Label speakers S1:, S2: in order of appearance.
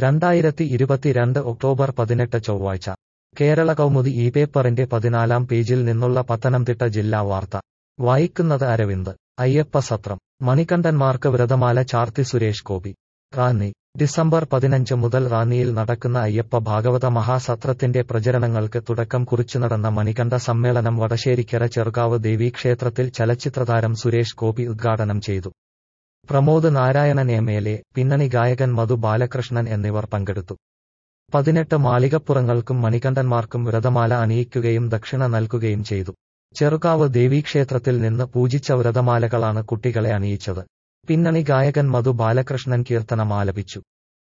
S1: രണ്ടായിരത്തി ഇരുപത്തിരണ്ട് ഒക്ടോബർ പതിനെട്ട് ചൊവ്വാഴ്ച കേരള കൗമുദി ഈ പേപ്പറിന്റെ പതിനാലാം പേജിൽ നിന്നുള്ള പത്തനംതിട്ട ജില്ലാ വാർത്ത വായിക്കുന്നത് അരവിന്ദ് അയ്യപ്പ സത്രം മണികണ്ഠന്മാർക്ക് വ്രതമാല ചാർത്തി സുരേഷ് ഗോപി റാന്നി ഡിസംബർ പതിനഞ്ച് മുതൽ റാന്നിയിൽ നടക്കുന്ന അയ്യപ്പ ഭാഗവത മഹാസത്രത്തിന്റെ പ്രചരണങ്ങൾക്ക് തുടക്കം കുറിച്ചു നടന്ന മണികണ്ഠ സമ്മേളനം വടശ്ശേരിക്കര ചെറുകാവ് ദേവീക്ഷേത്രത്തിൽ ചലച്ചിത്രതാരം സുരേഷ് ഗോപി ഉദ്ഘാടനം ചെയ്തു Pramod Narayanan M L A പിന്നണി ഗായകൻ മധു ബാലകൃഷ്ണൻ എന്നിവർ പങ്കെടുത്തു പതിനെട്ട് മാളികപ്പുറങ്ങൾക്കും മണികണ്ഠന്മാർക്കും വ്രതമാല അണിയിക്കുകയും ദക്ഷിണ നൽകുകയും ചെയ്തു ചെറുകാവ് ദേവീക്ഷേത്രത്തിൽ നിന്ന് പൂജിച്ച വ്രതമാലകളാണ് കുട്ടികളെ അണിയിച്ചത് പിന്നണി ഗായകൻ മധു ബാലകൃഷ്ണൻ കീർത്തനം ആലപിച്ചു